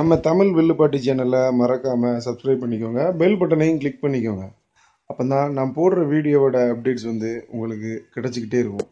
நம்ம தமிழ் வில்லுப்பாட்டி சேனலை மறக்காமல் சப்ஸ்கிரைப் பண்ணிக்கோங்க பெல் பட்டனையும் கிளிக் பண்ணிக்கோங்க அப்போ தான் நான் போடுற வீடியோவோட அப்டேட்ஸ் வந்து உங்களுக்கு கிடச்சிக்கிட்டே இருக்கும்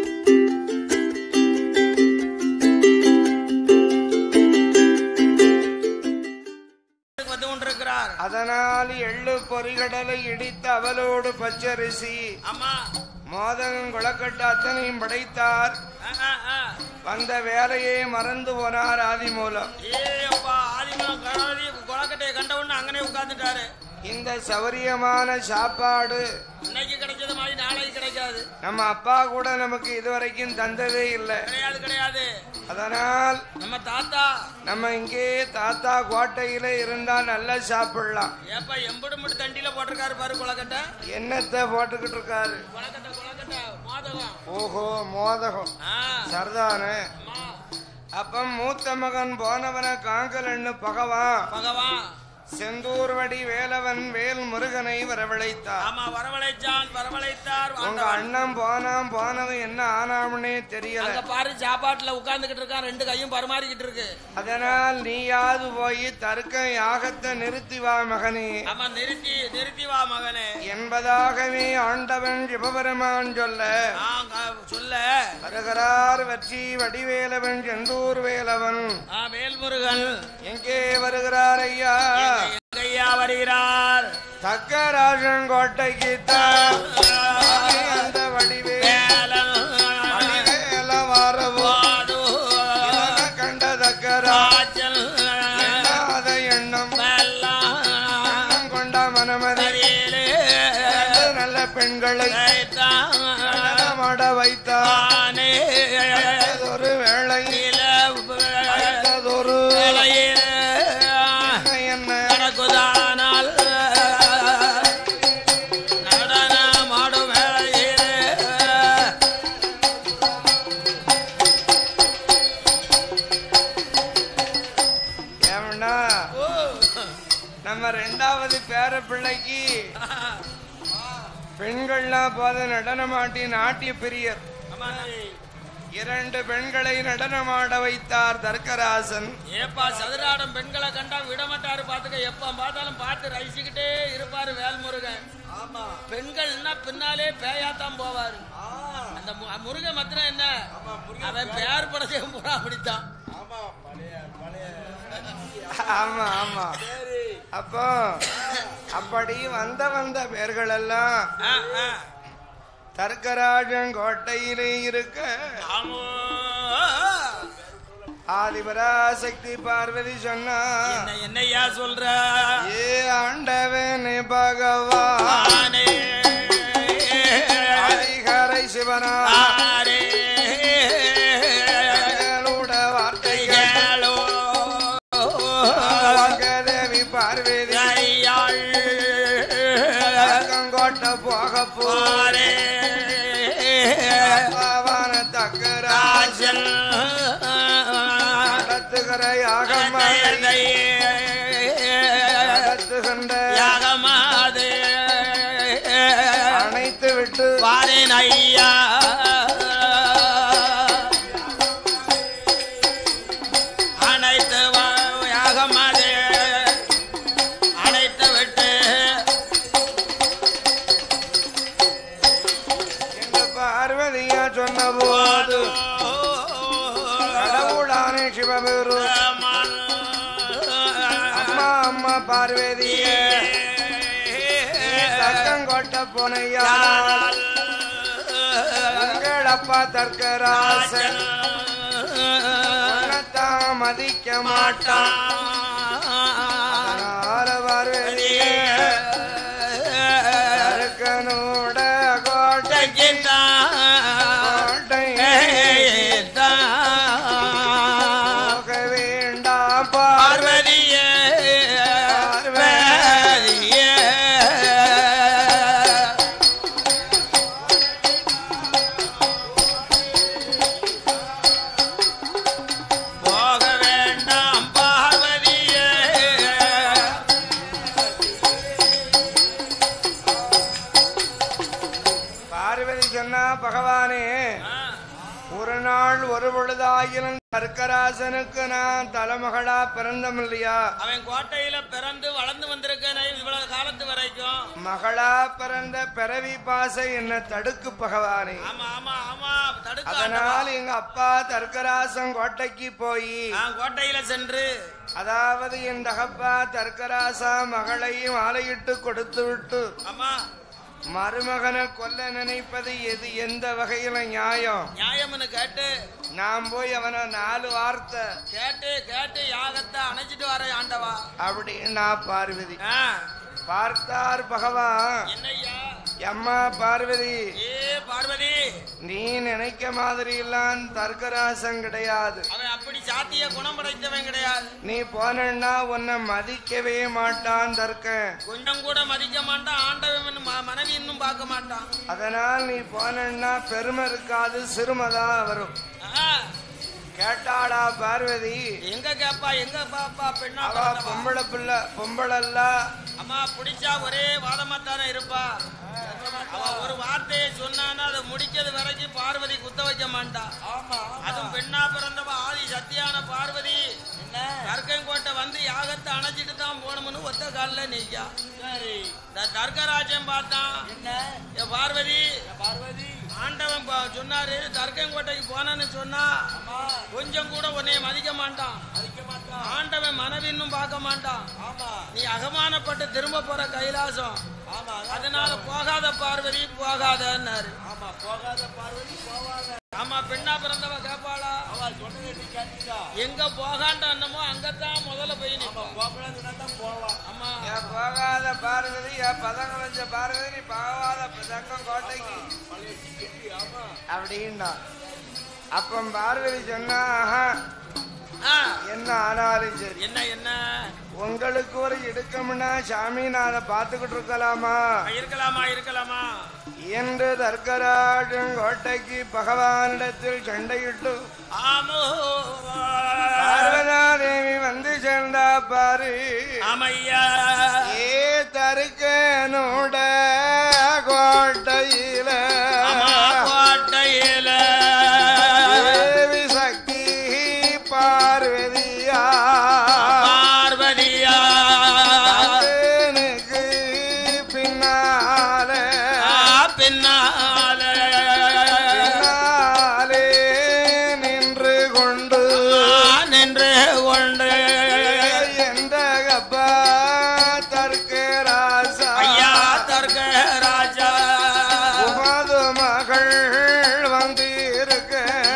வந்து கொண்டிருக்கிறார் அதனால் எள்ளு பொறிகடலை இடித்த அவளோடு பச்சரிசி ஆமா மோதகம் குளக்கட்டு அத்தனையும் படைத்தார் ஆ, ஆ, ஆ. வந்த வேலையே மறந்து போனார் ஆதி மூலம் ஏ அப்பா ஆதிமலம் கணவதி கொலக்கட்டையை கண்ட உடனே அங்கனே உட்கார்ந்துட்டாரு இந்த சௌரியமான சாப்பாடு இன்னைக்கு கிடைச்சது மாதிரி நாளைக்கு கிடைக்காது நம்ம அப்பா கூட நமக்கு இதுவரைக்கும் தந்ததே இல்லை கிடையாது கிடையாது அதனால் நம்ம தாத்தா நம்ம இங்கே தாத்தா கோட்டையில இருந்தா நல்லா சாப்பிடலாம் ஏப்பா எம்புடு மட்டும் தண்டியில போட்டிருக்காரு பாரு கொலக்கட்டை என்னத்தை போட்டுக்கிட்டு இருக்காரு கொலக்கட்டை கொலக்கட்டை மோதகம் ஓஹோ மோதகம் ஆ, சரிதானே அம்மா, அப்ப மூத்த மகன் போனவன காங்கலன்னு பகவான் பகவான் செந்தூர்வடி வேலவன் வேல் முருகனை வரவழைத்தார் ஆமா வரவழைச்சான் வரவழைத்தார் உங்க ஆண்டவன். அண்ணன் போனான் போனவன் என்ன ஆனாம்னே தெரியல அங்க பாரு சாப்பாட்டுல உட்கார்ந்துகிட்டு இருக்கான் ரெண்டு கையும் பரிமாறிக்கிட்டு இருக்கு அதனால் நீயாவது போய் தர்க்க யாகத்தை நிறுத்தி வா மகனே ஆமா நிறுத்தி நிறுத்தி வா மகனே என்பதாகவே ஆண்டவன் சிவபெருமான் சொல்ல ஆ, க- சொல்ல வருகிறார் வெற்றி வடிவேலவன் செந்தூர் வேலவன் ஆ, வேல்முருகன் எங்கே வருகிறார் ஐயா எங்கையா வருகிறார் தக்கராஜன் கோட்டைக்கு தான் அந்த வடிவே வேலன் வடிவேல வரவோ வாடு இவனை கண்ட தக்கரா ராஜன் எண்ணாத எண்ணம் வெள்ளம் எண்ணம் கொண்ட மனமதி கரியலே இரண்டு நல்ல பெண்களை கைத்தான் நடனமாட வைத்தார் தானே ஒரு வேளை நிலவு வைத்ததொரு வேளையிலே என்ன நடக்குதானால் நடனமாடும் வேளையிலே ஏமண்ணா ஓ, நம்ம ரெண்டாவது பேர பிள்ளைக்கு பெண்கள்லாம் போத நடனமாட்டி நாட்டிய பிரியர் அம்மாடி. இரண்டு பெண்களை நடனமாட வைத்தார் தர்க்கராசன் ஏப்பா சதுராடம் பெண்களை கண்டா விட மாட்டாரு பாத்துக்க எப்ப பார்த்தாலும் பார்த்து ரசிச்சுக்கிட்டே இருப்பாரு வேல்முருகன் பெண்கள்னா பின்னாலே பேயாத்தான் போவாரு அந்த மு- முருகன் மாத்திரம் என்ன அவன் பேர் படத்தை பூரா அப்படித்தான் ஆமா ஆமா அப்போ அப்படி வந்த வந்த பேர்கள் எல்லாம் ஆ, ஆ. தர்க்கராஜன் கோட்டையிலே இருக்க ஆமோ. ஆதிபராசக்தி பார்வதி சொன்னா என்ன என்னையா சொல்ற ஏ ஆண்டவனே பகவான் ஆனே. ஆதிகரை சிவனா ஆரே. எங்களோட வார்த்தைகள் கைகளோ. தேவி பார்வதி கையாள். கோட்ட போக போ ஆரே. பாவான தக்கராஜன் ராஜன். நடத்துகிற யாகம்மா நடத்துகின்ற யாகமாதே அணைத்து விட்டு வாரேன் ஐயா அனைத்து வா- யாகமாதே அனைத்து விட்டு என்று பார்வதியா சொன்ன போது கடவுளானே சிவபெரு அம்மா அம்மா பார்வதியே தக்கங்கோட்ட போனையா உங்கள் அப்பா தர்க்கராசன் உன்னைத்தான் மதிக்க மாட்டான் அதனால பார்வதியே தர்க்கனோட கோட்டை கோட்டை போக வேண்டாம் பார்வதி பார்வதியே பார்வதியே. போக வேண்டாம் பார்வதியே பார்வதி சொன்னா பகவானே ஒரு நாள் ஒரு பொழுதாயிலும் தர்க்கராசனுக்கு நான் தலைமகளா பிறந்தம் இல்லையா அவன் கோட்டையில பிறந்து வளர்ந்து வந்திருக்கேனே இவ்வளவு காலத்து வரைக்கும் மகளா பிறந்த பிறவி பாசை என்ன தடுக்கு பகவானே ஆமா ஆமா ஆமா தடுக்க அதனால் எங்க அப்பா தர்க்கராசன் கோட்டைக்கு போய் நான் கோட்டையில சென்று அதாவது என் தகப்பா தர்க்கராசா மகளையும் ஆலையிட்டு கொடுத்து விட்டு ஆமா மருமகனை கொல்ல நினைப்பது எது எந்த வகையில நியாயம் நியாயம்னு கேட்டு நான் போய் அவனை நாலு வார்த்தை கேட்டு கேட்டு யாகத்தை அணைச்சிட்டு வர ஆண்டவா அப்படின்னா பார்வதி ஆ, பார்த்தார் பகவான் என்னய்யா அம்மா பார்வதி ஏ பார்வதி நீ நினைக்க மாதிரி எல்லாம் தர்க்கராசம் கிடையாது அவன் அப்படி சாத்திய குணம் படைத்தவன் கிடையாது நீ போனன்னா உன்னை மதிக்கவே மாட்டான் தர்க்கன் கொஞ்சம் கூட மதிக்க மாட்டான் ஆண்டவன் ம- மனைவி இன்னும் பார்க்க மாட்டான் அதனால் நீ போனன்னா பெருமை இருக்காது சிறுமைதான் வரும் ஆ, கேட்டாளா பார்வதி எங்க கேப்பா எங்க பாப்பா பெண்ணா அவ பிறந்தவா? பொம்பளை பிள்ளை பொம்பளல்ல அம்மா பிடிச்சா ஒரே வாதமா தானே இருப்பா அவ ஒரு வார்த்தையை சொன்னான்னா அதை முடிக்கிறது வரைக்கும் பார்வதி குத்த வைக்க மாட்டா அதுவும் பெண்ணா பிறந்தவ ஆதி சத்தியான பார்வதி தர்க்கங்கோட்டை வந்து யாகத்தை அணைச்சிட்டு தான் போகணும்னு ஒத்த காலில் நீக்கா சரி இந்த தர்க்கராஜன் பார்த்தான் ஏ பார்வதி பார்வதி ஆண்டவன் பா- சொன்னாரு தர்க்கங்கோட்டைக்கு போனேன்னு சொன்னா கொஞ்சம் கூட உன்னைய மதிக்க மாட்டான் மதிக்க மாட்டான் ஆண்டவன் மனைவி இன்னும் பார்க்க மாட்டான் நீ அகமானப்பட்டு திரும்ப போற கைலாசம் அதனால போகாத பார்வதி போகாதன்னாரு ஆமா போகாத பார்வதி போகாத ஆமா பெண்ணா பிறந்தவ கேப்பாளா எங்க போகாண்ட அண்ணமோ அங்கத்தான் முதல்ல போய் நிற்போம் ஆமா என் போகாத பார்வதி என் பதங்க வச்ச பார்வதி நீ போகாத தங்கம் கோட்டைக்கு அப்படின்னா அப்ப பார்வதி சொன்னா "ஆஹா, ஆ, என்ன ஆனாலும் சரி என்ன என்ன உங்களுக்கு ஒரு இடுக்கம்னா சாமி நான் அதை பார்த்துக்கிட்டு இருக்கலாமா இருக்கலாமா இருக்கலாமா என்று தர்க்கராஜன் கோட்டைக்கு பகவானிடத்தில் சண்டையிட்டு ஆமோ பார்வதா தேவி வந்து சேர்ந்தா பாரு ஆமையா ஏ தருக்கனோட கோட்டையில ஆமா கோட்டையில தேவி சக்தி பார்வதியா பார்வதியா எனக்கு பின்னால ஆ, பின்னால பின்னாலே நின்று கொண்டு ஆ, நின்று கொண்டு எந்த கப்பா தர்க்கராசா ஐயா தர்க்க ராஜா உமது மகள் வந்திருக்க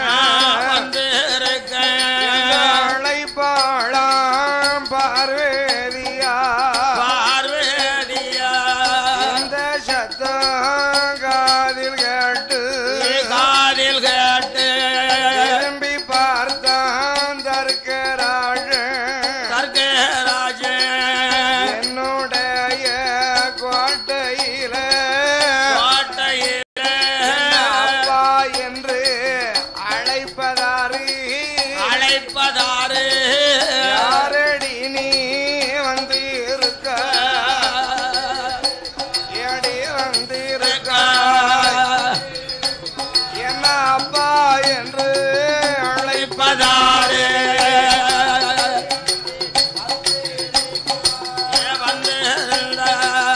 வந்திருக்கேன் அழைப்பாளாம் பார்வேதியா பார்வதியா இந்த சத்தம் காதில் கேட்டு காதில் கேட்டு திரும்பி பார்த்தான் தர்க்கராஜன் தர்க்கராஜன் என்னுடைய கோட்டையில கோட்டையிலே அப்பா என்று அழைப்பதாரு அழைப்பதாரு யாரடி நீ வந்து இருக்க ஏடி வந்து இருக்க என்ன அப்பா என்று அழைப்பதாரு வந்திருந்த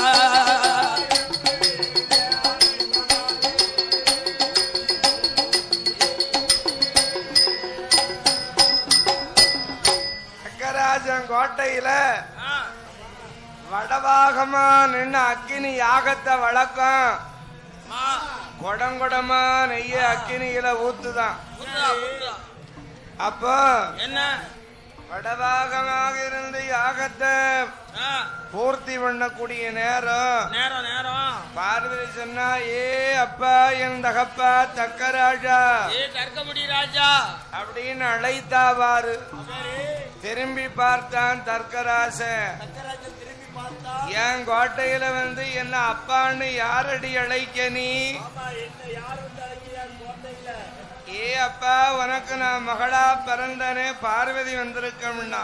சக்கராஜன் கோட்டையில ஆ, வடபாகமா நின்று அக்கினி யாகத்தை வளர்க்கும் மா, குடங்குடமா நெய்ய அக்கினியில ஊத்துதான் ஊத்துடா, ஊத்துடா. அப்போ என்ன வடபாகமாக இருந்து யாகத்தை ஆ, பூர்த்தி பண்ணக்கூடிய நேரம் நேரம் நேரம் பார்வதி சொன்னா ஏ அப்பா என் தகப்பா தக்கராஜா ஏ தர்க்கமுடி ராஜா அப்படின்னு அழைத்தாவாரு திரும்பி பார்த்தான் தர்க்கராசன் என் கோட்டையில வந்து என்ன அப்பான்னு யாரடி அழைக்க நீ ஏ அப்பா உனக்கு நான் மகளா பிறந்தனே பார்வதி வந்திருக்கம்னா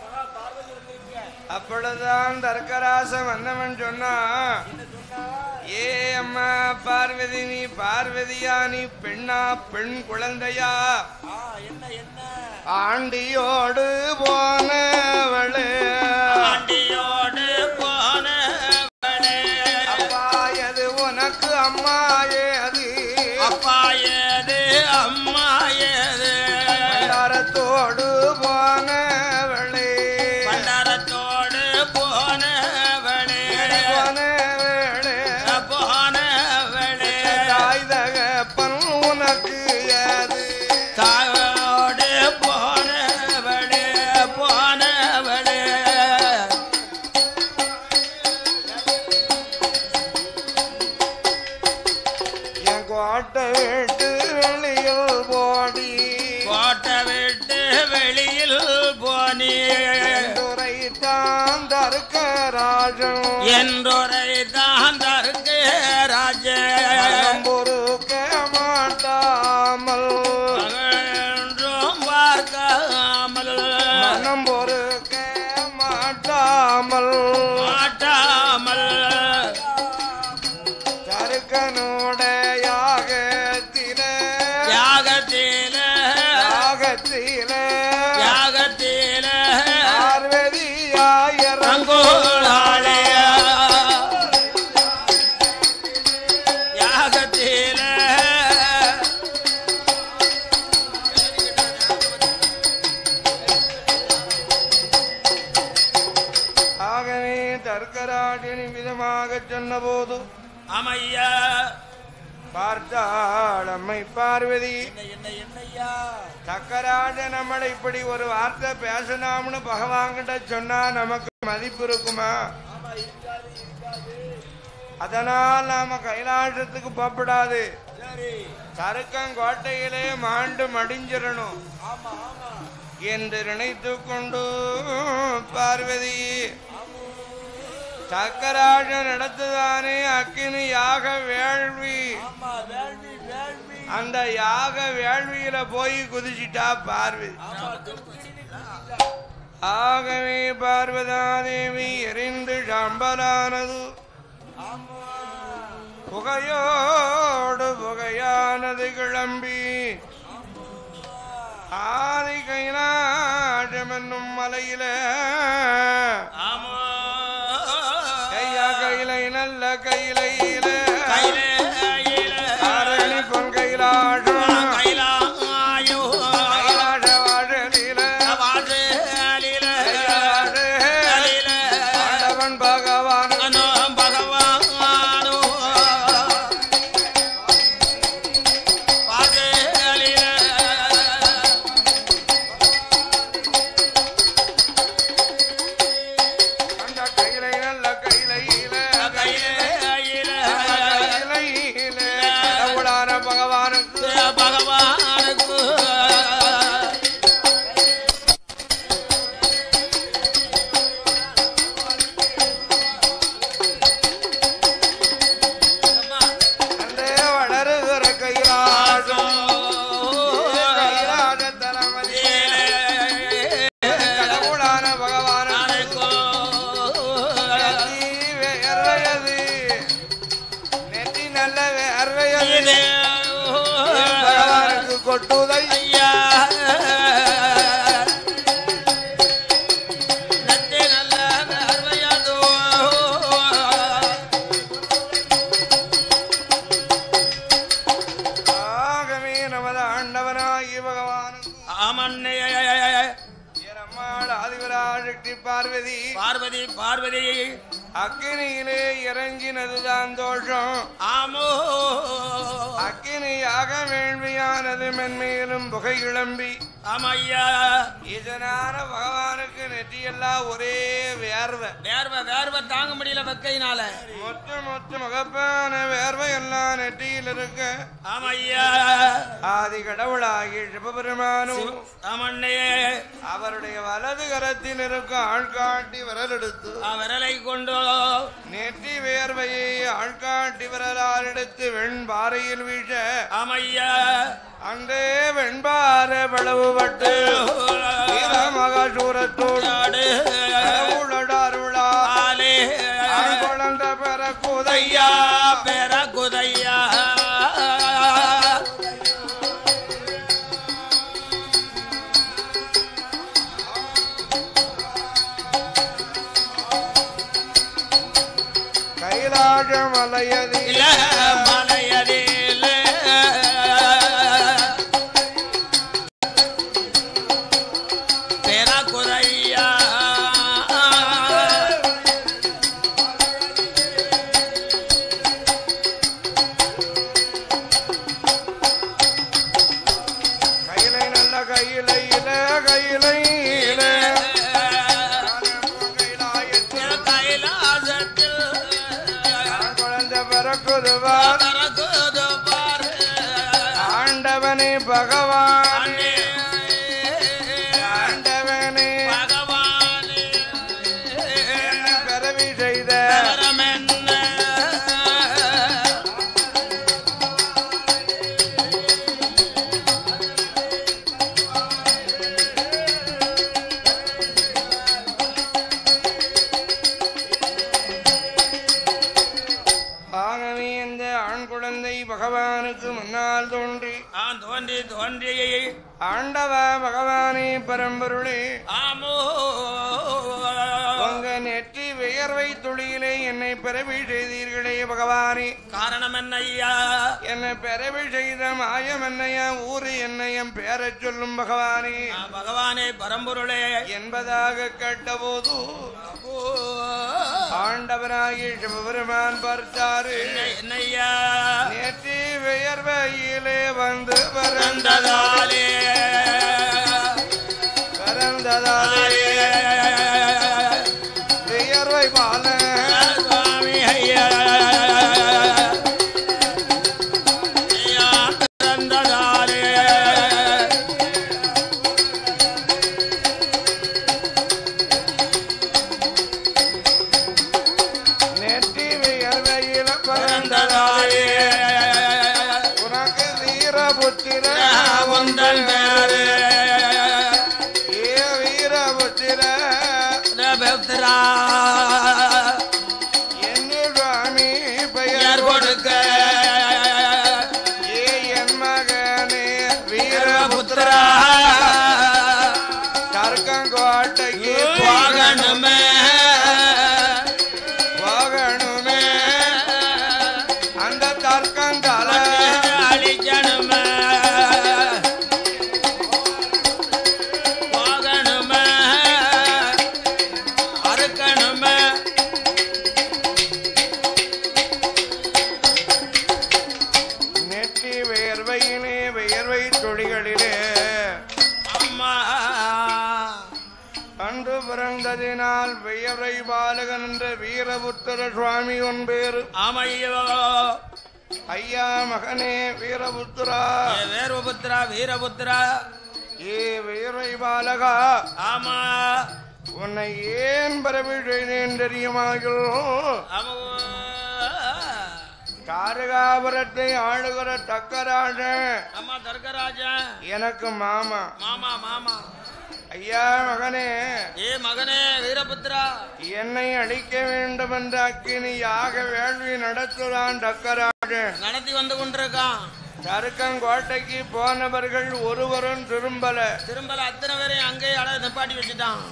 அப்பொழுதுதான் தர்க்கராச வந்தவன் சொன்னா ஏ ஏ அம்மா பார்வதி நீ பார்வதியா நீ பெண்ணா பெண் குழந்தையா என்ன என்ன ஆண்டியோடு போனவளே ஆண்டியோடு போனவளே அப்பா எது உனக்கு அம்மா ஏது அப்பா ஏது அம்மா ஏது பண்டாரத்தோடு போனவளே பண்டாரத்தோடு போனவளே போனவளே போனவளே தாய் தகப்பன் உனக்கு ஏது தாயோடு போனவளே போனவளே என் கோட்டை விட்டு வெளியில் போடி கோட்டை விட்டு வெளியில் போனே துறை தான் தருக்க ராஜன் என்றொரை தான் தருக்கு ராஜன் பொறுக்க மாட்டாமல் என்றும் பார்க்காமல் மனம் பொறுக்க மாட்டாமல் மாட்டாமல் தருக்கனுடையாகத்தில யாகத்தில யாகத்தில யாகத்தில பார்வதியாயிரம் ரங்கோளாளிய யாகத்தில ஆகவே தர்க்கராஜினி விதமாக சொன்னபோது அமையா பார்த்தாள் அம்மை பார்வதி என்ன என்ன என்னையா தக்கராஜ நம்மளை இப்படி ஒரு வார்த்தை பேசலாம்னு பகவான்கிட்ட சொன்னா நமக்கு மதிப்பு இருக்குமா அதனால் நாம கைலாசத்துக்கு புறப்படாது சரி சருக்கங்கோட்டையிலே மாண்டு மடிஞ்சிடணும் ஆமா ஆமா என்று நினைத்து கொண்டு பார்வதி சக்கராஜ நடத்துதானே அக்கினி யாக வேள்வி ஆமா வேள்வி வேள்வி அந்த யாக வேள்வியில போய் குதிச்சிட்டா பார்வதி ஆமா திருப்பதிங்களா? ஆகவே பார்வதாதேவி எரிந்து சாம்பலானது புகையோடு புகையானது கிளம்பி ஆதி கைலாசம் என்னும் மலையில ஆமா கையா கைலை நல்ல கைலையில கையில காரணி பொன் கைலாசம் கைலாயோ கைலாச வாழலில வாசலில கைலாச ஆண்டவன் பகவான் அனோ பகவானோ வாசலில அந்த கைலை நல்ல கைலையில கையில கைலையில கடவுளான பகவானுக்கு பகவானுக்கு அந்த வளருகிற கைலாசம் கைலாச தலமதி கடவுளான பகவானுக்கு நெத்தி வேர்வையது நெத்தி நல்ல வேர்வையது பகவானுக்கு கொட்டுதை ஆகவே நமது ஆண்டவனாகி பகவானுக்கு ஏரம்மாள் ஆதிவராசக்தி பார்வதி பார்வதி பார்வதி அக்கினியிலே இறங்கினதுதான் தோஷம் ஆமோ அக்கினியாக வேள்வியானது மென்மேலும் புகை கிளம்பி ஆமையா ஈசனான பகவானுக்கு நெற்றியெல்லாம் ஒரே வேர்வை வேர்வை வேர்வை தாங்க முடியல வெக்கையினால மொத்த மொத்த முகப்பான வேர்வை எல்லாம் நெற்றியில் இருக்க ஆமையா ஆதி கடவுளாகி சிவபெருமானும் ஆமண்ணே அவருடைய வலது கரத்தில் இருக்க ஆள்காட்டி விரல் எடுத்து விரலை கொண்டு நெற்றி வேர்வையை ஆள்காட்டி விரலால் எடுத்து வெண்பாறையில் வீச ஆமையா அன்றே வெண்பாறை பிளவுபட்டு மகாசூரத்தோடு கடவுளோட அருளா ஆலே குழந்த பெற குதையா ஐயா பேர குதையா கைலாச மலையதி இல்ல மலையடியில பேர குதையா கையிலை நல்ல கையிலையில கையிலையில கைலாயத்தில் கைலாசத்தில் குழந்தை பிறக்குதுவா பறக்குது பாரு ஆண்டவனே பகவானே அண்ணே, ஆண்டவனே பகவானே என்ன பிறவி செய்த பரமென்ன ஆகவே இந்த ஆண் குழந்தை பகவானுக்கு முன்னால் தோன்றி ஆம் தோன்றி தோன்றி ஆண்டவ பகவானே பரம்பொருளே ஆமோ உங்க நெற்றி வியர்வை துளியிலே என்னை பிறவி செய்தீர்களே பகவானே காரணம் என்ன ஐயா என்னை பிறவி செய்த மாயம் என்னையா ஊரு என்னையம் பேரச் சொல்லும் பகவானே ஆ, பகவானே பரம்பொருளே என்பதாக கேட்டபோது ஓ, ஆண்டவனாகி சிவபெருமான் பார்த்தாரு என்னையா நேற்று வியர்வையிலே வந்து பிறந்ததா பிறந்ததாலே பிறந்ததாலே வியர்வை பால சுவாமி ஐயா ஐயா, பிறந்ததாலே நெற்றி வியர்வையில பிறந்ததாலே பிறந்ததாலே உனக்கு வீர புத்திர உந்தன் பேரு ஏ வீர புத்திர ரபத்ரா என்ன சுவாமி பெயர் பெயர் கொடுக்க ஏ என் மகனே வீர வீரபுத்திரா கற்கங்கோட்டைக்கு வாகனமே போகணுமே அந்த தர்க்கங்கால அழிக்கணுமே வாகனமே அறுக்கணுமே நெற்றி வேர்வையிலே வியர்வை துளிகளிலே அம்மா அன்று பிறந்ததினால் வியர்வை பாலகன் என்ற வீரபுத்திர சுவாமி உன் பேரு ஆமையோ ஐயா மகனே வீரபுத்திரா ஏ வீரபுத்திரா வீரபுத்திரா ஏ வீரை பாலகா ஆமா உன்னை ஏன் பரவி செய்தேன் தெரியுமாகில் ஆமா காரகாபுரத்தை ஆளுகிற தக்கராஜன் அம்மா தர்கராஜன் எனக்கு மாமா மாமா மாமா ஐயா மகனே ஏ மகனே வீரபுத்திரா என்னை அழிக்க வேண்டும் என்ற அக்கினியாக வேள்வி நடத்துகிறான் டக்கராஜன் நடத்தி வந்து கொண்டிருக்கான் சருக்கங்கோட்டைக்கு போனவர்கள் ஒருவரும் திரும்பல திரும்பல அத்தனை பேரையும் அங்கேயே அழ நிப்பாட்டி வச்சுட்டான்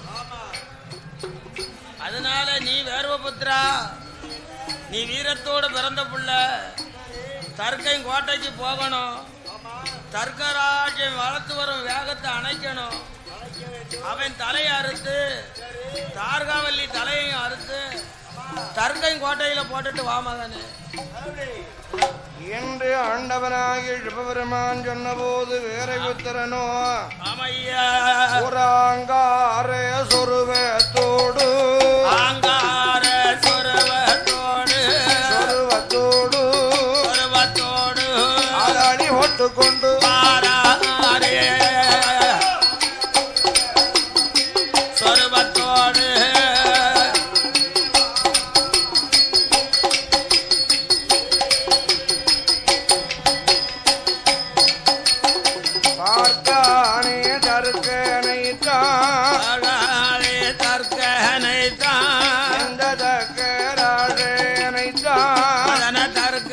அதனால நீ வேர்வபுத்திரா நீ வீரத்தோடு பிறந்த புள்ள தர்க்கை கோட்டைக்கு போகணும் தர்க்கராஜன் வளர்த்து வரும் வேகத்தை அணைக்கணும் அவன் தலையை அறுத்து தார்காவல்லி தலையையும் அறுத்து தர்க்கை கோட்டையில போட்டுட்டு வா மகனே என்று ஆண்டவனாகி சிவபெருமான் சொன்னபோது வேற புத்திரனோ ஆமையா புறாங்கார சொருவத்தோடு ஆங்கார சொருவத்தோடு சொருவத்தோடு சொருவத்தோடு ஆளாளி ஒட்டுக்கொண்டு பாராரே சொருவத்தோடு பார்த்தானே தருக்கனைத்தான் அழாலே தற்கனைத்தான் எந்த தக்கராஜனைத்தான் மதன தற்க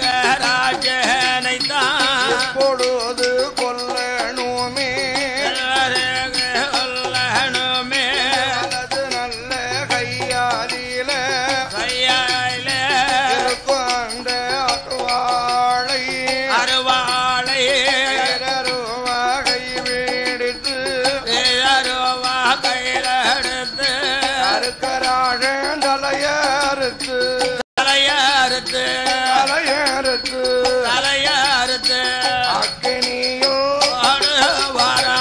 அறுத்து தலையறுத்து தலைய அறுத்து அக்கினியோ ஆடுவாரா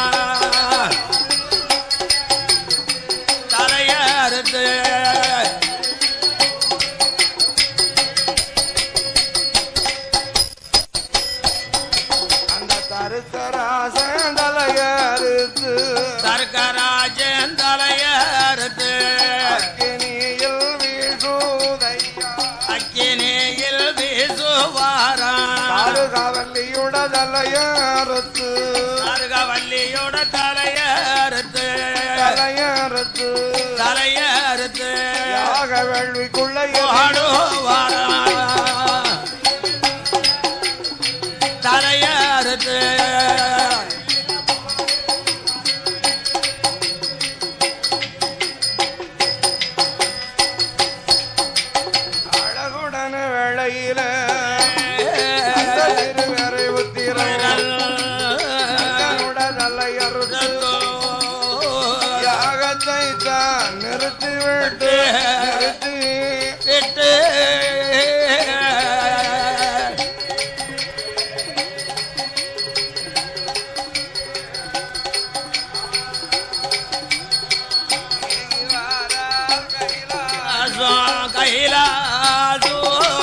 தலைய அறுத்து அந்த தருத்தராசன் தலையறுத்து தர்க்கராஜன் தலைய அறுத்து அக்கினியில் வீசுதையா அக்கினியில் வீசுவாரா காருகவல்லியுட தலையறுத்து அருகவல்லியோட தலைய அறுத்து தலையறுத்து தலைய அறுத்து யாக வேள்விக்குள்ள ஆடுவாரா தலைய அறுத்து அழகுடன் வேளையில அந்த திருவரை உத்திரனுட தலையறுத்து யாகத்தை தான் நிறுத்திவிட்டு நிறுத்தி விட்டு வாரார் கையிலா கைலாசோ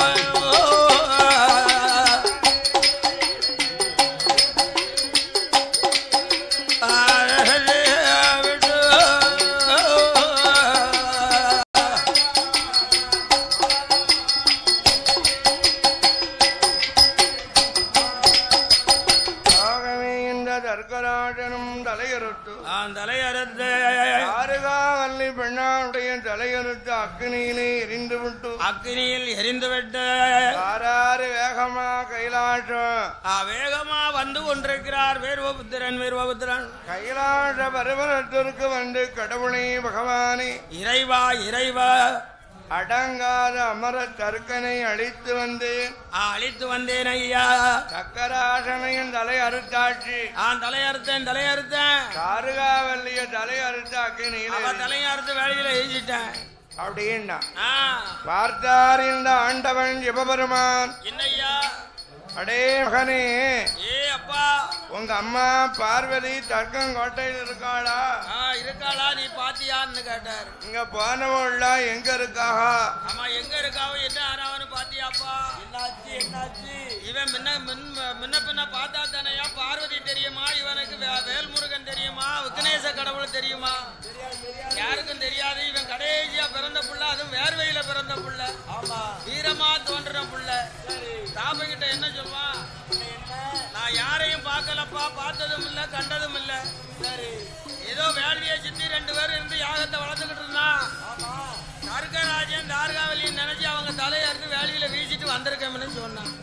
ஆகவே இந்த தர்க்கராஜனும் தலையறுத்து தலையறுத்து ஆறுகாவல்லி பெண்ணாவுடைய தலையறுத்து அக்னியிலே எரிந்து விட்டு அக்னியில் எரிந்துவிட்டு ஆறாறு வேகமா கைலாசம் ஆ, வேகமா வந்து கொண்டிருக்கிறார் வீரபுத்திரன் வீரபுத்திரன் கைலாச பருவத்திற்கு வந்து கடவுளே பகவானே இறைவா இறைவா அடங்காத அமர தருக்கனை அழித்து வந்து ஆ, அழித்து வந்தேன் ஐயா சக்கராசனையும் தலை அறுத்தாட்சி நான் தலையறுத்தேன் தலையறுத்தேன் காருகாவல்லிய தலை அறுத்த அவ அக்னியிலே தலையறுத்து வேலையில எழுதிட்டேன் அப்படின்னா ஆ, பார்த்தார் இந்த ஆண்டவன் சிவபெருமான் என்னய்யா அடே மகனே ஏ அப்பா உங்க அம்மா பார்வதி தர்க்கங்கோட்டையில் இருக்காளா ஆ, இருக்காளா நீ பாத்தியான்னு கேட்டார் இங்க போனவள்ல எங்க இருக்காக ஆமா எங்க இருக்காவோ என்ன ஆனாவன்னு பாத்தியாப்பா என்னாச்சு என்னாச்சு இவன் முன்ன முன் முன்ன பின்ன பார்த்தா தானையா பார்வதி தெரியுமா இவனுக்கு வே- வேல்முருகன் தெரியுமா விக்னேச கடவுள் தெரியுமா யாருக்கும் தெரியாது இவன் கடைசியா பிறந்த புள்ள அதுவும் வேர்வையில பிறந்த புள்ள ஆமா வீரமா தோன்றின புள்ள தாபங்கிட்ட என்ன சொல்லுவான் நான் யாரையும் பார்க்கலப்பா பார்த்ததும் இல்ல கண்டதும் இல்ல சரி ஏதோ வேள்வியை சுத்தி ரெண்டு பேரும் இருந்து யாகத்தை வளர்த்துக்கிட்டு இருந்தான் தர்கராஜன் தார்காவலியும் நினைச்சு அவங்க தலையை அறுத்து வேலையில வீசிட்டு வந்திருக்கேன்னு சொன்னான்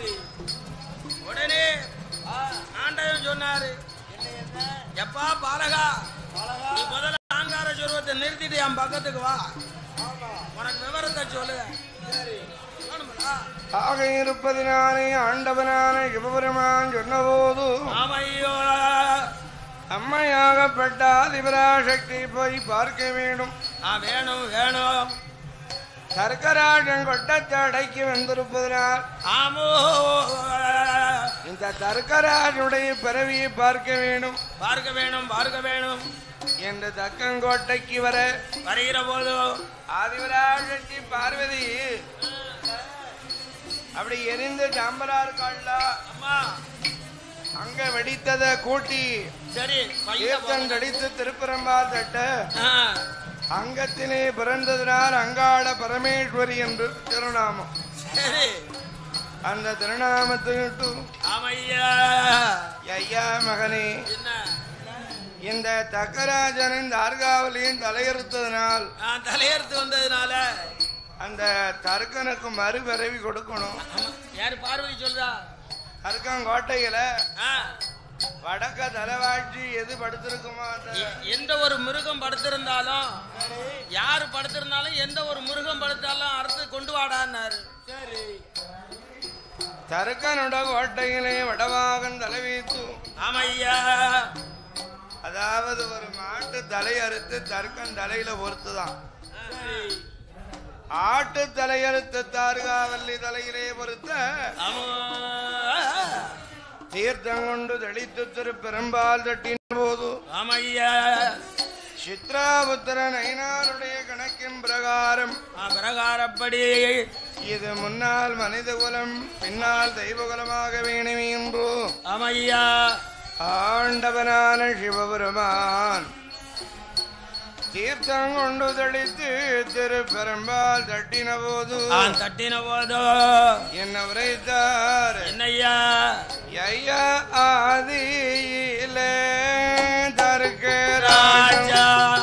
உடனே ஆண்டவன் சொன்னாரு எப்பா பாலகா நீ முதல்ல ஆங்கார சொருவத்தை நிறுத்திட்டு என் பக்கத்துக்கு வா உனக்கு விவரத்தை சொல்லு வேணுமில்ல? ஆக இருப்பதினாலே ஆண்டவனான சிவபெருமான் சொன்னபோது ஆமையோ அம்மையாகப்பட்ட ஆதிபராசக்தி போய் பார்க்க வேண்டும் ஆ வேணும் வேணும் தர்க்கராஜன் கொட்டத்தை அடக்கி வந்திருப்பதனால் ஆமோ இந்த தர்க்கராஜனுடைய பிறவியை பார்க்க வேண்டும் பார்க்க வேணும் பார்க்க வேணும் என்று தக்கங்கோட்டைக்கு வர வருகிற போது ஆதிபராசக்தி பார்வதி அப்படி எரிந்து சாம்பலா இருக்காள்ல அம்மா அங்க வெடித்ததை கூட்டி சரி பையில தீர்த்தம் போடு. கடித்து திருப்பரம்பால் தட்ட ஆ, அங்கத்திலே பிறந்ததினால் அங்காள பரமேஸ்வரி என்று திருநாமம் சரி அந்த திருநாமத்தையிட்டு ஆமையா ஐயா மகனே என்ன இந்த தக்கராஜனின் தார்காவலியின் தலையறுத்ததினால் நான் தலையெடுத்து வந்ததுனால அந்த தர்க்கனுக்கு மறுபிறவி கொடுக்கணும் ஆமா, யாரு பார்வதி சொல்றா தர்க்கங்கோட்டையில ஆ, வடக்க தலைவாட்சி எது படுத்திருக்குமோ அந்த எ- எந்த ஒரு மிருகம் படுத்திருந்தாலும் யாரு படுத்திருந்தாலும் எந்த ஒரு மிருகம் படுத்தாலும் அறுத்து கொண்டு வாடான்னாரு சரி தர்க்கனுட கோட்டையிலே வடவாகன் தலைவீத்து ஆமையா அதாவது ஒரு மாட்டு தலை அறுத்து தர்க்கன் தலையில பொறுத்துதான் சரி ஆட்டு தலையெழுத்து தாருகாவல்லி தலையிலே பொறுத்த ஆமா. தீர்த்தம் கொண்டு தெளித்து திரு பெரும்பால் தட்டின் போது ஆமையா சித்ராபுத்திர நயினாருடைய கணக்கின் பிரகாரம் ஆ, பிரகாரப்படி இது முன்னால் மனித குலம் பின்னால் தெய்வ குலமாக வேணும் என்று ஆமையா ஆண்டவனான சிவபெருமான் தீர்த்தம் கொண்டு தெளித்து திரு பெரும்பால் தட்டின போது ஆன் தட்டின போதோ என்ன உரைத்தார் என்னையா ஐயா ஆதியிலே தருக்கு ராஜா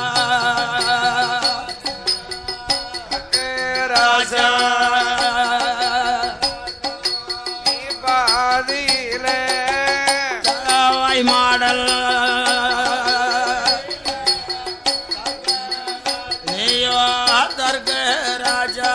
ராஜா ராஜா நீ பாதியிலே வாய் மாடல் நீயோ தர்க்க ராஜா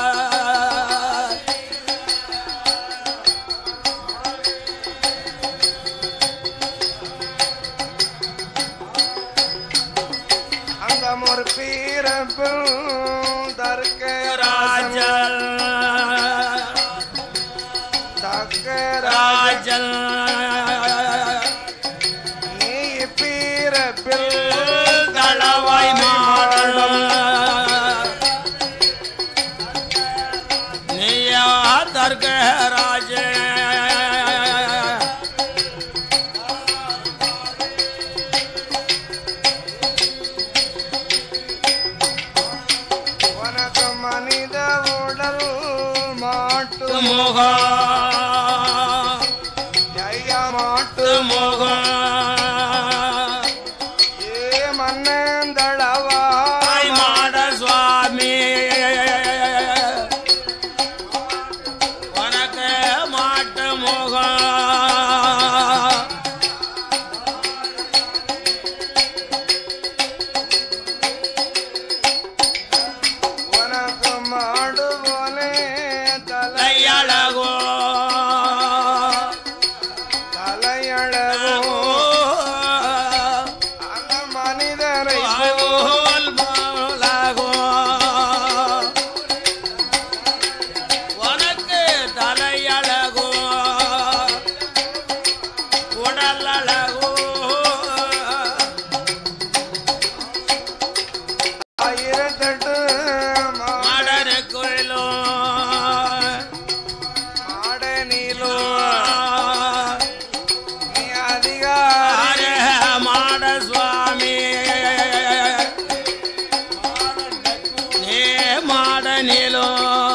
அந்த ஒரு பீரப்பில் தருக்கு ராஜா தக்க ராஜல் நீ பீரப்பில் தளவாய் மாடல் நீயோ தர்க்க ராஜே உனக்கு மனித உடல் மாட்டு முகம் ஐயா மாட்டு முகம் ஏ மன்னந்தளவா தாய் மாட சுவாமி உனக்கு மாட்டு முகம் உனக்கு மாடு போலே தலை கையழகோ தலையழகோ அந்த மனிதரை போல் போலாகோ உனக்கு தலையழகோ உடல் அழகோ ஆயிரத்தெட்டு மா- மாடனுக்குள்ளோ மாடனிலோ நீ அதிகாரி ஹரே மாட சுவாமி நீ மாட நீலோ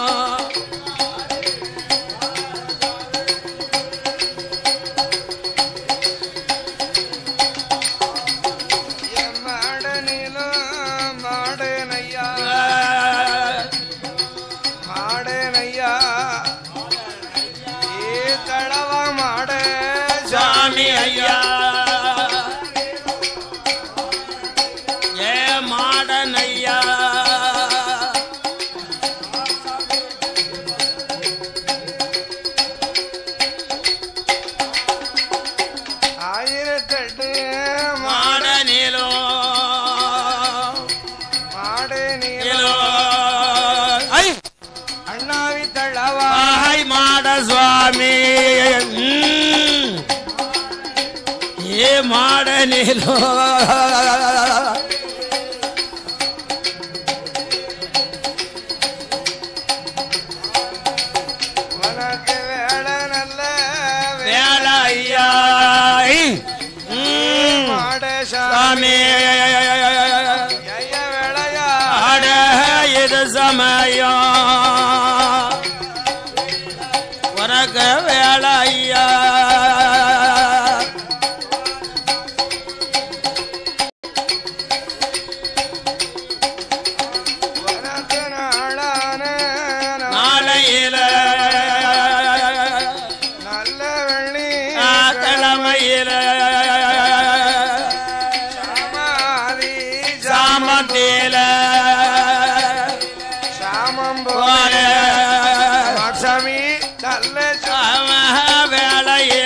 என் மாடனிலோ மாடனையா மாடனையா ஏ தளவ மாட சாமி ஐயா ஏ மாடன் ஐயா ஆயிரத்தெட்டு மா- மாட நீலோ மாடனிலோ நீலோ ஐ அண்ணாவி தளவா ஆய் மாட சுவாமி ம். ஏ மாட நீலோ உனக்கு வேலை நல்ல வேல ஐயா ம். மாட சாமி ஐய வேலையா அட இது சமயம் உனக்கு வேலை ஐயா உனக்கு நாளான நாளையில நல்ல வெள்ளி கிழமையில சாமாதி சாமத்தில சாமம் போல சாமி நல்ல வேலையில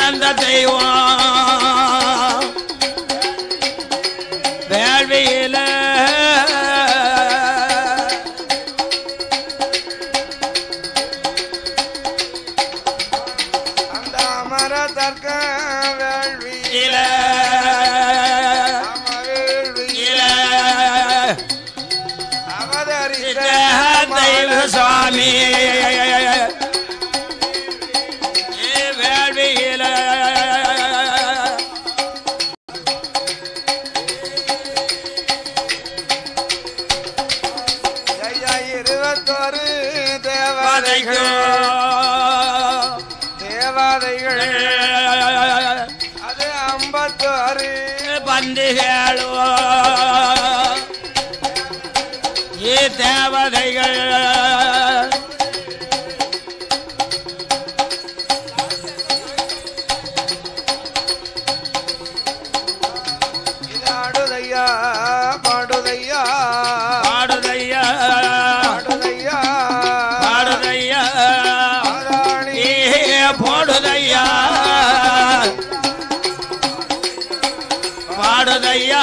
அந்த தெய்வம் வேள்வியில அந்த அமர தர்க்க வேள்வி இல வேள்வி இல அவதரித்த தெய்வ சுவாமி ஏ வேள்வியில ஐயா இருபத்தோரு பதைக்கு தேவதைகள் தேவதைகள் அது ஐம்பத்தோரு பந்திகளோ ஏ தேவதைகள் இது ஆடுதையா பாடுதையா பாடுதையா பாடுதையா பாடுதையா ஆராணி ஏ போடுதையா பாடுதையா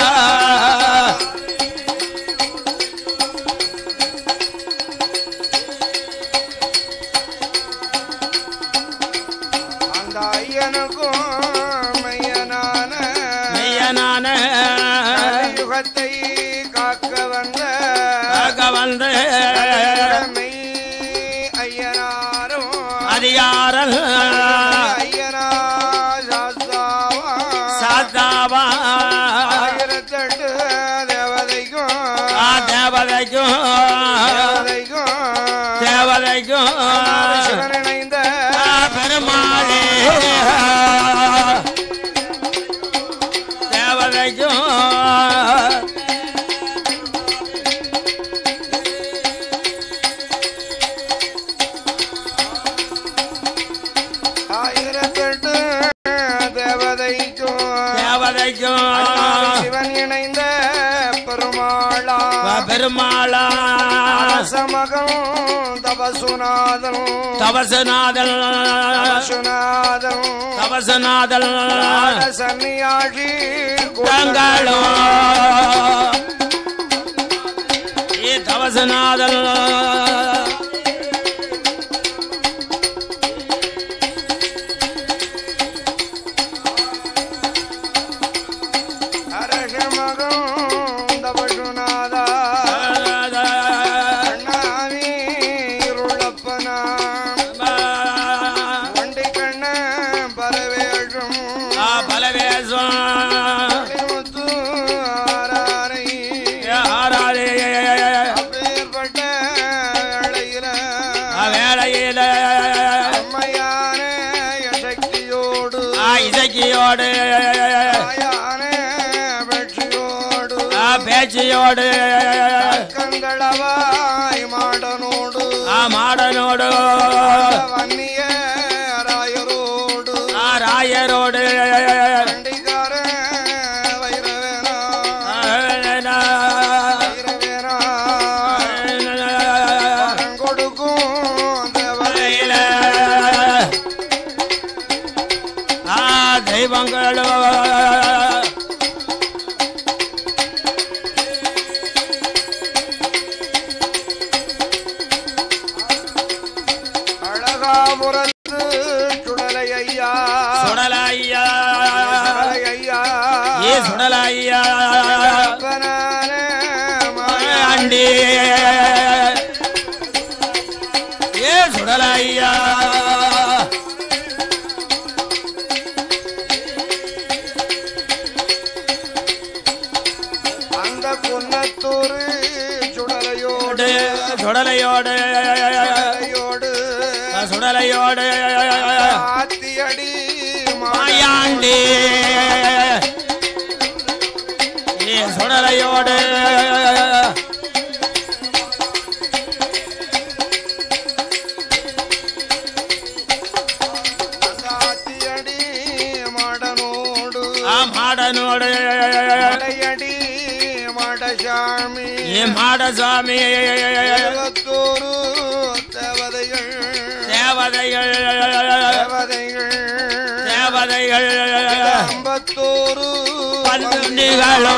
அந்த ஐயனுக்கும் மையனான மெய்யனான யுகத்தை காக்க வந்த பார்க்க வந்து மெய் ஐயனாரும் அதிகாரல் ஐயனா சாஸ்தாவா சாத்தாவா ஆயிரத்தெட்டு தேவதைக்கும் ஆ தேவதைக்கும் தேவதைக்கும் தேவதைக்கும் சிவன் இணைந்த ஆ பெருமாளே தேவதைக்கும் ஆயிரத்தெட்டு தேவதைக்கும் தேவதைக்கும் சிவன் இணைந்த பெருமாளா பெருமாளா சமகம் தபசுநாதன் தபசநாதல் தபசுநாதன் தபசநாதல் சன்னியாகி கூட்டங்களோ ஏ தவசநாதல் அரசமகம் தபசுநாதா கண்ணாமி இருளப்பனா வண்டி கண்ண பரவேஷம் பலவேசம் முத்து ஆராரை ஆராதே அப்பேற்பட்ட வேளையில வேளையில அம்மையான சக்தியோடு இசைக்கியோடு தாயான வெற்றியோடு ஆ பேச்சியோடு கங்களவாய் மாடனோடு ஆ மாடனோடு வன்னிய ராயரோடு ஆ ராயரோடு வண்டிகார வைரவேனா வைரவேனா வரம் கொடுக்கும் தேவதையில தெய்வங்களோ அழகாபுரத்து சுடலை ஐயா சுடலையா சுடலை ஐயா ஏ சுடலையா அப்பனான மாயா ஆண்டி ஏ சுடலையா அந்த குன்னத்தூர் சுடலையோடு சுடலையோடு சுடலையோடு சுடலையோடு ஆத்தியடி மாயாண்டி ஏ சுடலையோடு அந்த ஆத்தியடி மாடனோடு ஆ மாடனோடு மலையடி மாடசாமி ஏ மாடசாமி இருபத்தோரு தேவதைகள் தேவதைகள் தேவதைகள் தேவதைகள் அம்பத்தூரு பல்லுண்டிகளோ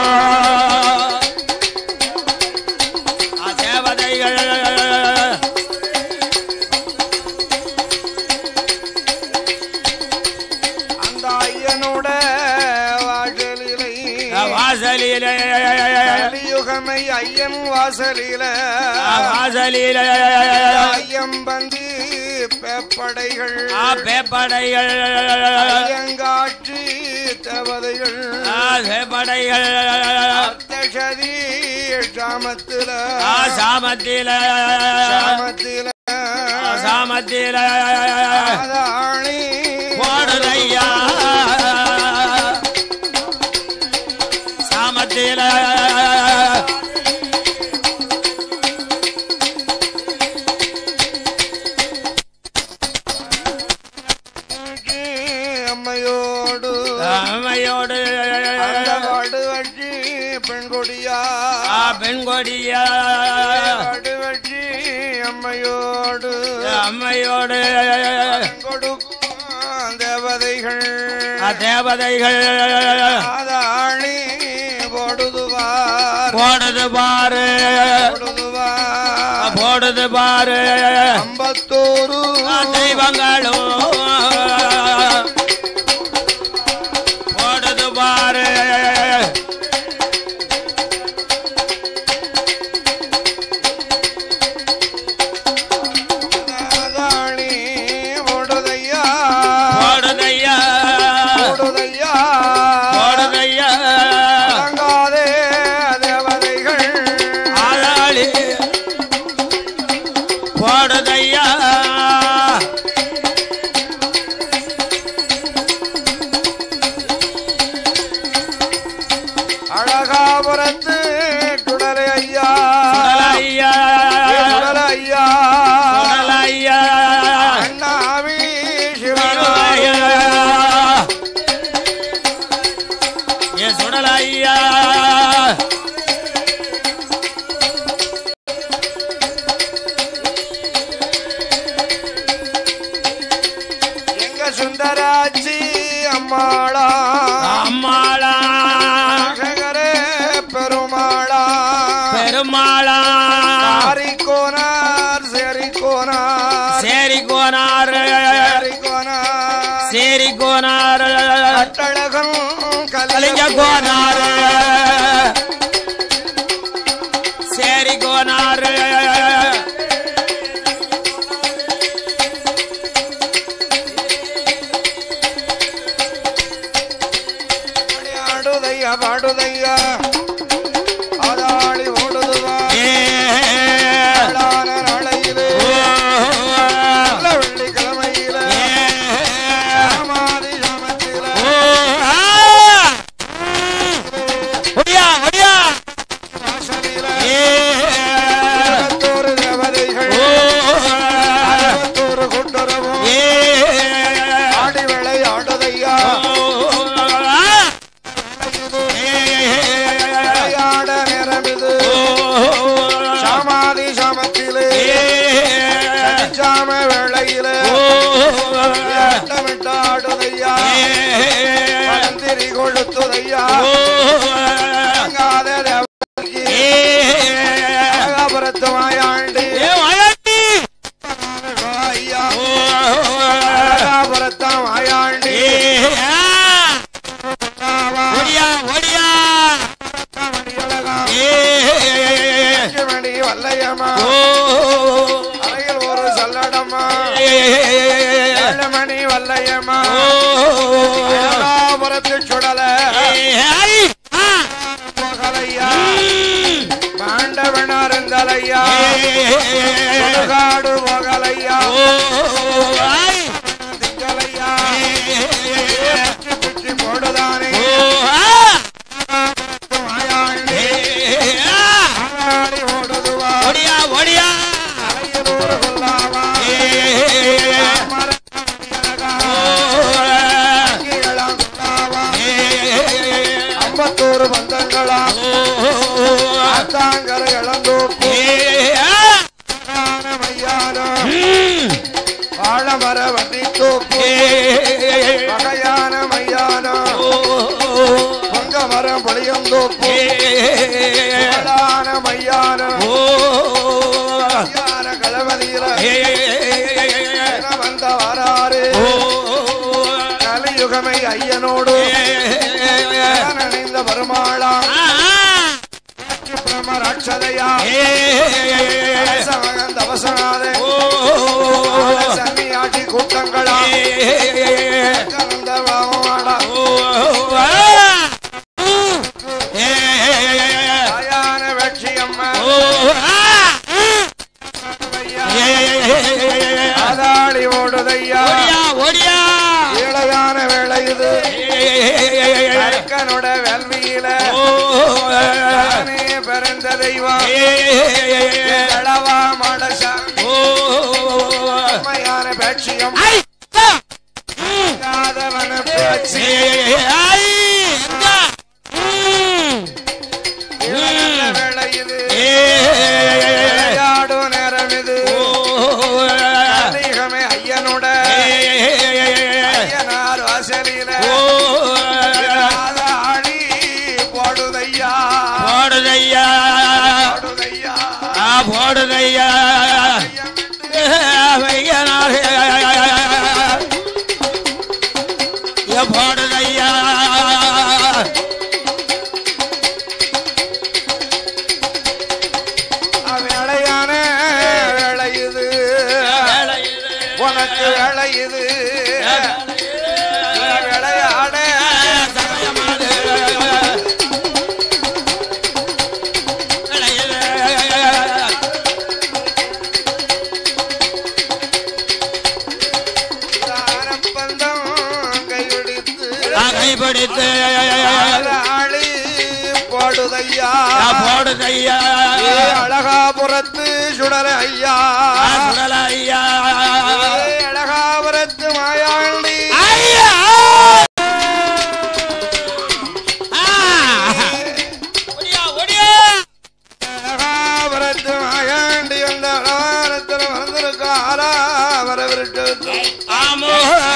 தேவதைகள் அந்த ஐயனோட வாசலிலை வாசலிலே கலியுகமை ஐயன் வாசலில வாசலிலே ஐயம்பந்தி பெப்படைகள் பேப்படைகள் ஐயங்காட்சி தேவதைகள் பேப்படைகள் அர்த்தசதி சாமத்தில சாமத்தில சாமத்தில சாமத்தில அதாணி போடுதையா சாமத்தில அம்மையோடு அம்மையோடு அந்த வாடு வச்சு பெண்கொடியா பெண்கொடியா வாடு வச்சு அம்மையோடு அம்மையோடு கொடுக்கும் தேவதைகள் தேவதைகள் அதாணி போடுதுவார் போடுது பாரு போடுதுவார் போடுது பாரு அம்பத்தூரு தெய்வங்களும் போடுது பாரு அதாணி போடுதையா போடுதையா போடுதையா போடுதையா அடங்காதே தேவதைகள் ஆளாளி போடுதையா அழகாபுரத்து குடலை ஐயா சுடலையா குடலை ஐயா சுடலையா அண்ணாவி சிவனாய ஏ சுடலையா எங்க சுந்தராட்சி அம்மாளா அம்மாளா அழகரே பெருமாளா பெருமாளா ஆரிக்கோனார் செரிக்கோனார் சேரி கோனார் செரிக்கோனார் சேரி கோனார் அட்டழகம் கலிங்க கோனார் சேரி கோனார் ஆடுதையா பாடுதையா அதாளி ஓடுதுவா ஏ நாளான நாளையிலே ஓ நல்ல வெள்ளிக்கிழமையில சமாதி சமத்தில ஒடியா ஒடியா வாசலில ஏ இருபத்தோரு தேவதைகள் ஓ இருபத்தோரு கொண்டுறவும் ஏ ஆடி விளை ஆடுதையா விளையாட நேரம் இது சமாதி சமத்திலே சாம வேளையில ஆட்டமிட்டு ஆடுதையா பழந்திரி கொழுத்துதையா தங்காத தேவதைக்கு அழகாபுரத்து மாயாண்டி ஐயா அழகாபுரத்த மாயாண்டி மணியழகா மணி வல்லையம்மா அறையில் ஒரு சல்லடம்மா ஏழு மணி வல்லையம்மா அழகாபுரத்து சுடல போகலையா பாண்டவனார் இருந்தாலையா சுடுகாடு போகலையா திங்கலையா பிச்சி பிச்சி போடுதானே மாயாண்டி ஆடி ஓடுதுவா ஒடியா ஒடியா அறையில் ஒரு கொல்லாமா மரக்கடியழகா கீழாம் கொல்லாமா ஐம்பத்தோரு பந்தங்களா ஆத்தாங்கர இளந்தோப்பு மையானம் வாழமர வண்டி தோப்பு வகையான பொங்க மரம் புளியந்தோப்பு ஏ புகழான மையானம் ஓ மையான களவதீர ஏ வந்த வராறு ஓ கலியுகமை ஐயனோடு நினைந்த பெருமாளா பிரம ராட்சதையா சமகந்த அவசனாதே சன்னியாட்டி கூட்டங்களா கலந்த வாமாடா தாயான வெற்றியம்மா ஆதாளி ஓடுதையா இளையான வேலை இது கற்கனோட வேள்வியில தானே பிறந்த தெய்வம் அளவா மடசாமி உண்மையான பேட்சியம் காதவன பேச்சு இளையான வேலை இது விளையாடும் நேரம் இது அதிகமே ஐயனோட ஐயனார் வாசலில ஆதாளி போடுதையா போடுதையா போடுதையா போடுதையா போடுதையா வேலையான வேலை இது உனக்கு வேலை இது விளையாட தாரப்பந்தம் கைவிடித்து கைப்பிடித்து ஆளி போடுதையா போடுதையா ஏ அழகாபுரத்து சுடர ஐயா சுடலையா ஏ அழகாபுரத்து மாயாண்டி ஐயா ஒடியா ஒடியா அழகாபுரத்து மாயாண்டி அந்த அலங்காரத்தில் வந்திருக்காரா வரவிருட்டு ஆமோ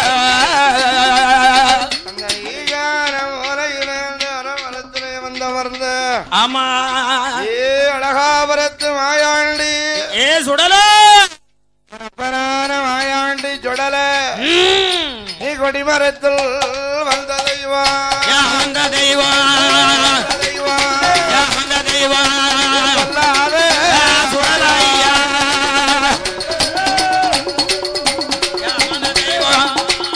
அந்த ஈகான மூலையிலிருந்து அரவரத்திலே வந்தமர்ந்த ஆமா ஏ அழகாபுரத்து மாயாண்டி ஏ சுடல அப்பனான மாயாண்டி சுடல நீ கொடிமரத்தில் வந்த தெய்வம் அந்த தெய்வம் தெய்வம் அந்த தெய்வம் சொல்லாத சுடலையா அந்த தெய்வம்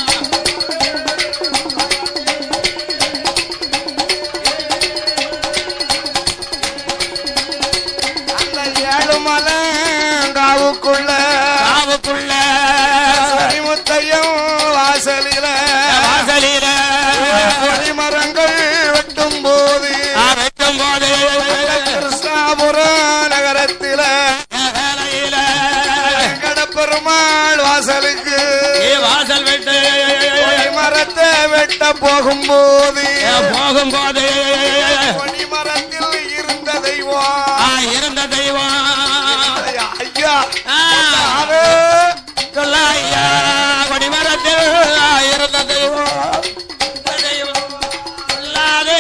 அந்த ஏழு மலை காவுக்குள்ள காவுக்குள்ள முத்தையும் வாசலில வாசலில கொடிமரங்கள் வெட்டும் போது வெட்டும் போது கிருஷ்ணாபுரம் நகரத்தில வேலையில கடப்பெருமாள் வாசலுக்கு ஏ வாசல் விட்டு கொடிமரத்தை வெட்ட போகும்போது போகும்போது கொடிமரத்தில் இருந்த தெய்வம் இருந்த தெய்வம் ஐயா ஆ, அது சொல்லாயா கொடிமரத்தில் இருந்த தெய்வம் இந்த தெய்வம் சொல்லாதே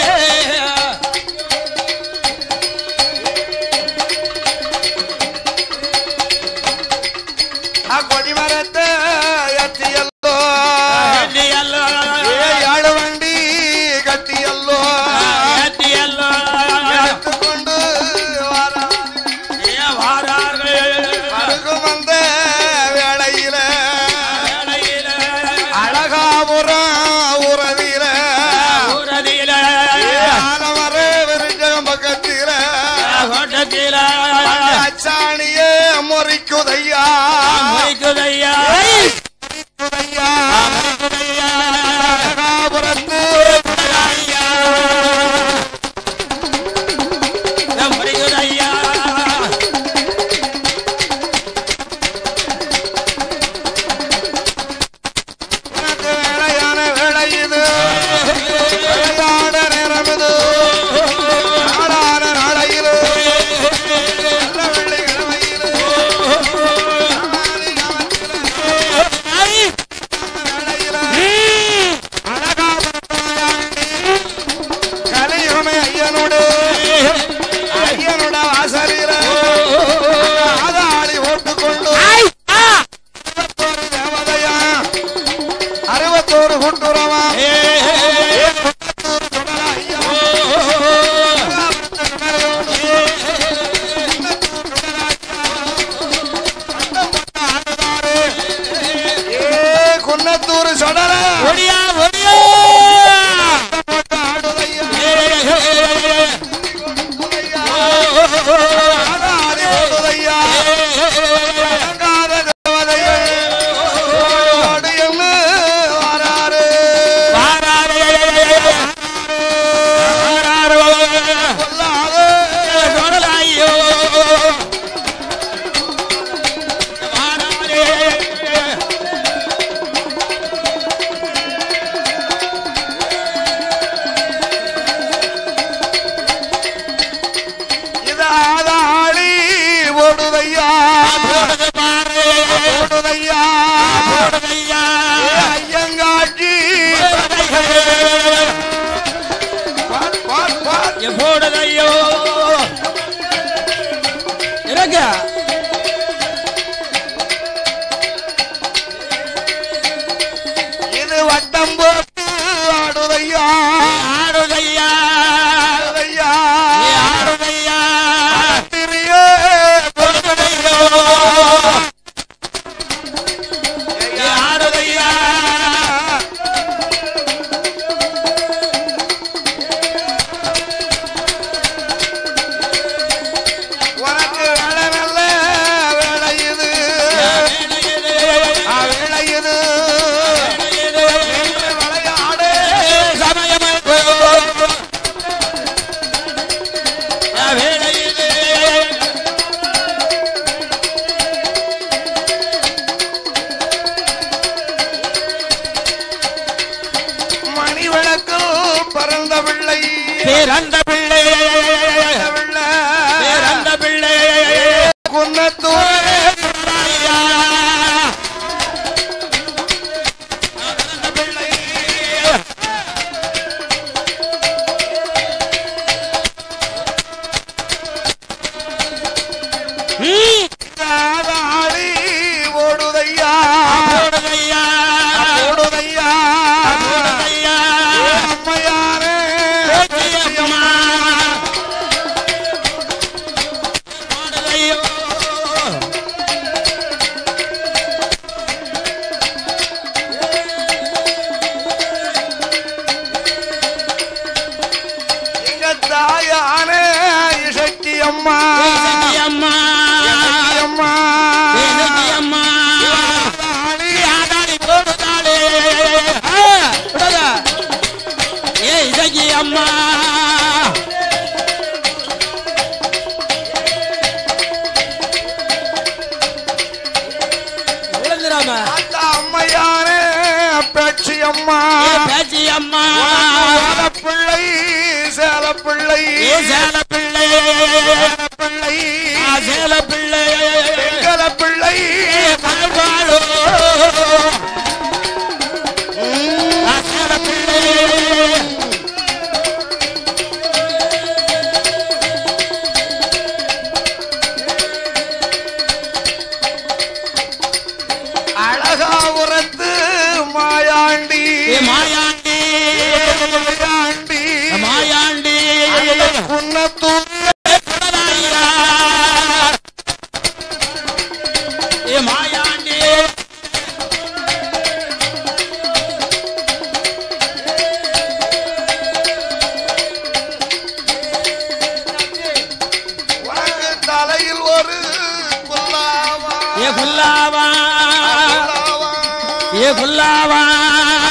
ಆ ಕೊಡಿಮರತ್ತೆ ಎತ್ತಿಯಲ್ಲೋ கட்டியல்லோ ಏ ಯಾಳು ವಂಡಿ ಗಟ್ಟಿಯಲ್ಲೋ கட்டியல்லோ ಎತ್ತುಕೊಂಡು ವಾರ ஏ வாரார்கள் ಮರುಗು ಬಂದ ವೇಳೆಯಿಲ வேலையில ಅಳಗಾಪುರ ಊರದಿಲ ஊரதியில ಆಲಮರ ವಿರುಜ ಪಕ್ಕತ್ತಿಲ கோட்டத்தில ಅಚ್ಚಾಣಿಯೇ ಮುರಿಕುದಯ್ಯ முறிக்குதையா ಮುರಿಕುದಯ್ಯ முறிக்குதையா ಅಳಗಾಪುರತ್ತು ஐயா முறிக்குதையா உனக்கு வேலையான வேலை இது விளையாட நேரம் இது நாளான நாளையிலு நல்ல வெள்ளிக்கிழமையிலு நாளாதி காலத்திலு வேளையிலு குன்னத்தூர் குட்டுறவா குன்னத்தூர் சொடல ஒடியா ஒடியா ஐயங்காட்சி பார், பார், பார். போடுதையோ இறங்க இது வட்டம் போட்டு ஆடுதையா ஆடுதையா ஆடுதையா ஆடுதையா திரியே போடுதையோ ஆடுதையா உனக்கு வேலை நல்ல வேலை இது ஆ, வேலை இது நின்று விளையாடு மணி விளக்கு பறந்த பிள்ளை பிறந்த பிள்ளை பிள்ளை பிறந்த பிள்ளை குன்னத்தூர் ஆடி ஓடுதையா ஓடுதையா அம்மையாரே எங்க தாயானே இசக்கி அம்மா அம்மா அம்மா அம்மா ஆடி ஆடாடி போடுதாளே விடாதா ஏ இதகி அம்மா விழுந்துடாம அந்த அம்மையாரே பேச்சி அம்மா பேச்சி அம்மா பிள்ளை சேல பிள்ளை ஏ சேல பிள்ளை பிள்ளை ஆ, சேல பிள்ளை எங்கல பிள்ளை வாழ்வாளோ ஆ, சேல பிள்ளை அழகாபுரத்து மாயாண்டி ஏ மாயாண்டி மாயாண்டி மாயாண்டி குன்னத்தூர் குடலாயா. ஏ மாயாண்டி உனக்கு தலையில் ஒரு குல்லாவா ஏ புல்லாவா குல்லாவா. ஏ புல்லாவா